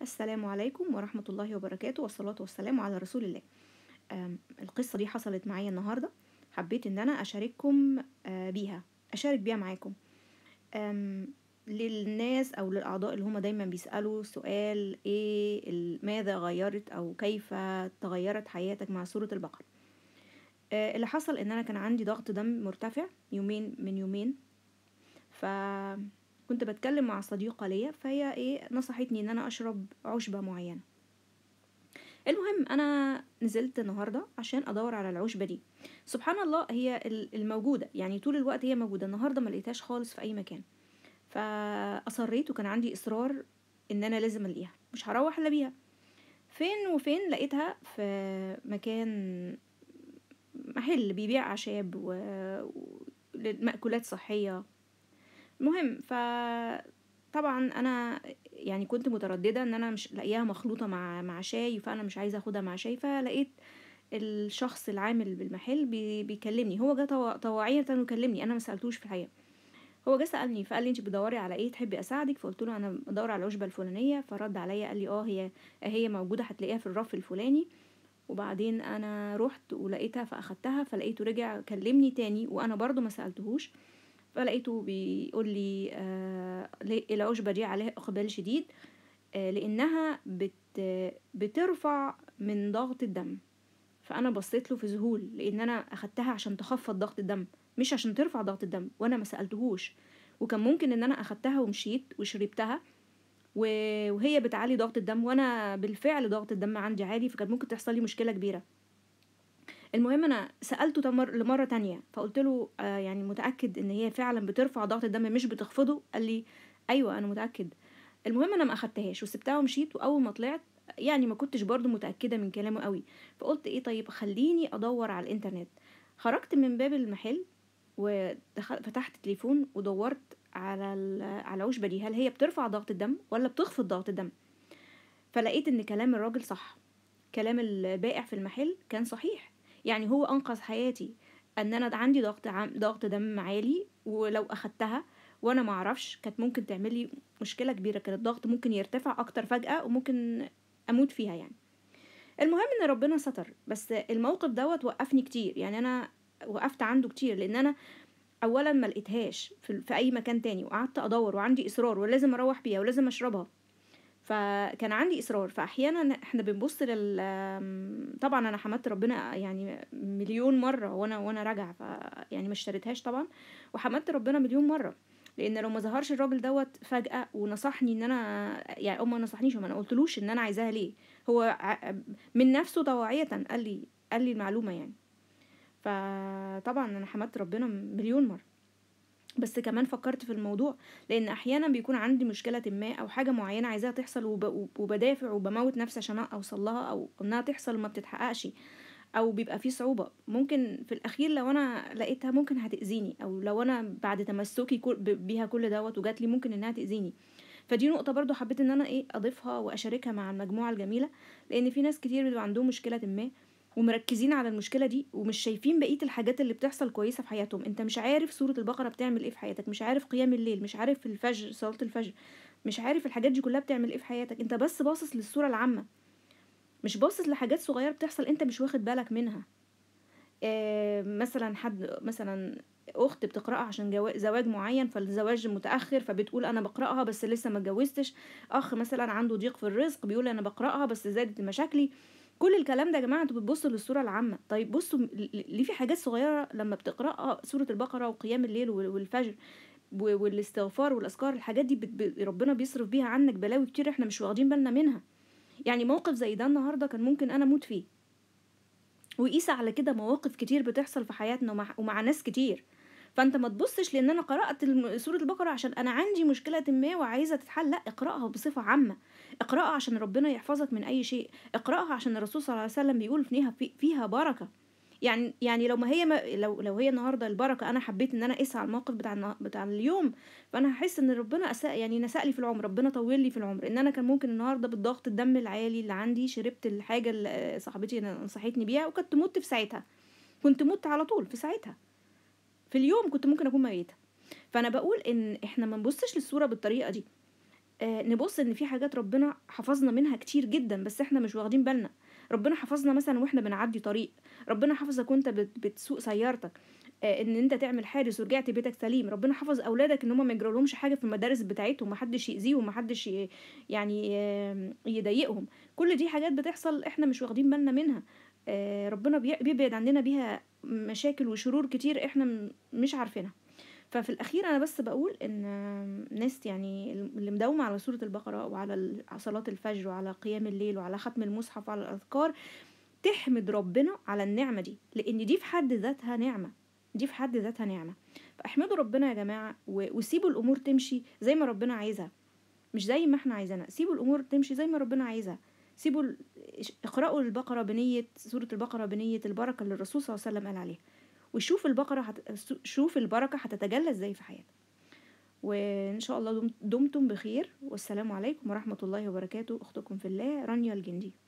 السلام عليكم ورحمة الله وبركاته والصلاة والسلام على رسول الله آم، القصة دي حصلت معايا النهاردة حبيت ان انا اشارككم آه، بيها اشارك بيها معاكم آم، للناس او للاعضاء اللي هم دايما بيسألوا سؤال ايه ال- ماذا غيرت او كيف تغيرت حياتك مع سورة البقرة آه، اللي حصل ان انا كان عندي ضغط دم مرتفع يومين من يومين فكنت بتكلم مع صديقة ليا فهي ايه نصحتني ان انا اشرب عشبة معينة المهم انا نزلت النهارده عشان ادور على العشبه دي سبحان الله هي ال- الموجوده يعني طول الوقت هي موجوده النهارده ما لقيتهاش خالص في اي مكان فاصريت وكان عندي اصرار ان انا لازم الاقيها مش هروح الا بيها فين وفين لقيتها في مكان محل بيبيع اعشاب و... ومأكولات صحيه المهم ف طبعا انا يعني كنت متردده ان انا مش لاقياها مخلوطه مع مع شاي فانا مش عايزه اخدها مع شاي فلقيت الشخص العامل بالمحل بي بيكلمني هو جه طوا- طواعية وكلمني انا ما سالتوش في الحقيقه هو جه سالني فقال لي انت بتدوري على ايه تحبي اساعدك فقلت له انا بدور على العشبه الفلانيه فرد عليا قال لي اه هي هي موجوده هتلاقيها في الرف الفلاني وبعدين انا رحت ولقيتها فاخدتها فلقيته رجع كلمني تاني وانا برضو ما سالتهوش فلقيته بيقول لي آه ليه العشبة دي عليها إقبال شديد آه لأنها بت بترفع من ضغط الدم فأنا بصيت له في ذهول لأن أنا أخدتها عشان تخفض ضغط الدم مش عشان ترفع ضغط الدم وأنا ما سألتهوش وكان ممكن إن أنا أخدتها ومشيت وشربتها و- وهي بتعلي ضغط الدم وأنا بالفعل ضغط الدم عندي عالي فكان ممكن تحصل لي مشكلة كبيرة المهم انا سالته تمر لمره تانية فقلت له آه يعني متاكد ان هي فعلا بترفع ضغط الدم مش بتخفضه قال لي ايوه انا متاكد المهم انا ما اخدتهاش وسبتها ومشيت واول ما طلعت يعني ما كنتش برضو متاكده من كلامه قوي فقلت ايه طيب خليني ادور على الانترنت خرجت من باب المحل وفتحت التليفون ودورت على ال- على العشبه دي هل هي بترفع ضغط الدم ولا بتخفض ضغط الدم فلقيت ان كلام الراجل صح كلام البائع في المحل كان صحيح يعني هو انقذ حياتي ان انا عندي ضغط عم ضغط دم عالي ولو اخدتها وانا ما اعرفش كانت ممكن تعمل لي مشكله كبيره كان الضغط ممكن يرتفع اكتر فجاه وممكن اموت فيها يعني المهم ان ربنا ستر بس الموقف دوت وقفني كتير يعني انا وقفت عنده كتير لان انا اولا ما لقيتهاش في, في اي مكان تاني وقعدت ادور وعندي اصرار ولازم اروح بيها ولازم اشربها فكان عندي اصرار فاحيانا احنا بنبص لل آم، طبعا انا حمدت ربنا يعني مليون مره وانا وانا راجعه ف يعني ما اشتريتهاش طبعا وحمدت ربنا مليون مره لان لو ما ظهرش الراجل دوت فجاه ونصحني ان انا يعني او ما نصحنيش ما انا قلتلوش ان انا عايزاها ليه هو ع- من نفسه طواعيه قال لي قال لي المعلومه يعني فطبعا انا حمدت ربنا مليون مره بس كمان فكرت في الموضوع لان احيانا بيكون عندي مشكله ما او حاجه معينه عايزاها تحصل وب... وبدافع وبموت نفسي عشان اوصل لها او انها تحصل وما بتتحققش او بيبقى في صعوبه ممكن في الاخير لو انا لقيتها ممكن هتاذيني او لو انا بعد تمسكي كل... ب- بيها كل دوت وجات لي ممكن انها تاذيني فدي نقطه برضو حبيت ان انا ايه اضيفها واشاركها مع المجموعه الجميله لان في ناس كتير بيبقى عندهم مشكله ما ومركزين على المشكله دي ومش شايفين بقيه الحاجات اللي بتحصل كويسه في حياتهم انت مش عارف سوره البقره بتعمل ايه في حياتك مش عارف قيام الليل مش عارف الفجر صلاه الفجر مش عارف الحاجات دي كلها بتعمل ايه في حياتك انت بس باصص للصوره العامه مش باصص لحاجات صغيره بتحصل انت مش واخد بالك منها آه مثلا حد مثلا اخت بتقراها عشان جوا- زواج معين فالزواج متاخر فبتقول انا بقراها بس لسه ما اتجوزتش اخ مثلا عنده ضيق في الرزق بيقول انا بقراها بس زادت مشاكلي كل الكلام ده يا جماعه انتوا بتبصوا للصوره العامه طيب بصوا ل- ل- ليه في حاجات صغيره لما بتقراها سوره البقره وقيام الليل وال- والفجر و- والاستغفار والاذكار الحاجات دي بت... ب- ربنا بيصرف بيها عنك بلاوي كتير احنا مش واخدين بالنا منها يعني موقف زي ده النهارده كان ممكن انا اموت فيه وقيس على كده مواقف كتير بتحصل في حياتنا ومع, ومع ناس كتير فانت ما تبصش لان انا قرات الم- سوره البقره عشان انا عندي مشكله ما وعايزه تتحل لا اقراها بصفه عامه اقراها عشان ربنا يحفظك من اي شيء اقراها عشان الرسول صلى الله عليه وسلم بيقول فيها في فيها بركه يعني يعني لو ما هي ما لو لو هي النهارده البركه انا حبيت ان انا اقيس على الموقف بتاع النا- بتاع اليوم فانا هحس ان ربنا أساء يعني نسأ لي في العمر ربنا طول لي في العمر ان انا كان ممكن النهارده بالضغط الدم العالي اللي عندي شربت الحاجه اللي صاحبتي نصحتني بيها وكنت مت في ساعتها كنت مت على طول في ساعتها في اليوم كنت ممكن اكون ميته فانا بقول ان احنا ما نبصش للصوره بالطريقه دي آه نبص ان في حاجات ربنا حفظنا منها كتير جدا بس احنا مش واخدين بالنا ربنا حفظنا مثلا واحنا بنعدي طريق ربنا حفظك وانت بت- بتسوق سيارتك آه ان انت تعمل حادث ورجعت بيتك سليم ربنا حفظ اولادك ان هم ما يجرالهمش حاجه في المدارس بتاعتهم محدش يأذيهم محدش ي- يعني آه، يضايقهم كل دي حاجات بتحصل احنا مش واخدين بالنا منها آه، ربنا بي- بيبعد عننا بيها مشاكل وشرور كتير احنا م- مش عارفينها ففي الاخير انا بس بقول ان آم، ناس يعني اللي مداومه على سوره البقره وعلى ال- صلاه الفجر وعلى قيام الليل وعلى ختم المصحف وعلى الاذكار تحمد ربنا على النعمه دي لان دي في حد ذاتها نعمه دي في حد ذاتها نعمه فاحمدوا ربنا يا جماعه و- وسيبوا الامور تمشي زي ما ربنا عايزها مش زي ما احنا عايزينها سيبوا الامور تمشي زي ما ربنا عايزها سيبوا ال- اقرأوا البقرة بنية سورة البقرة بنية البركة اللي الرسول صلى الله عليه وسلم قال عليها وشوف البقرة هت... شوف البركة هتتجلى ازاي في حياتك وإن شاء الله دم... دمتم بخير والسلام عليكم ورحمة الله وبركاته أختكم في الله رانيا الجندي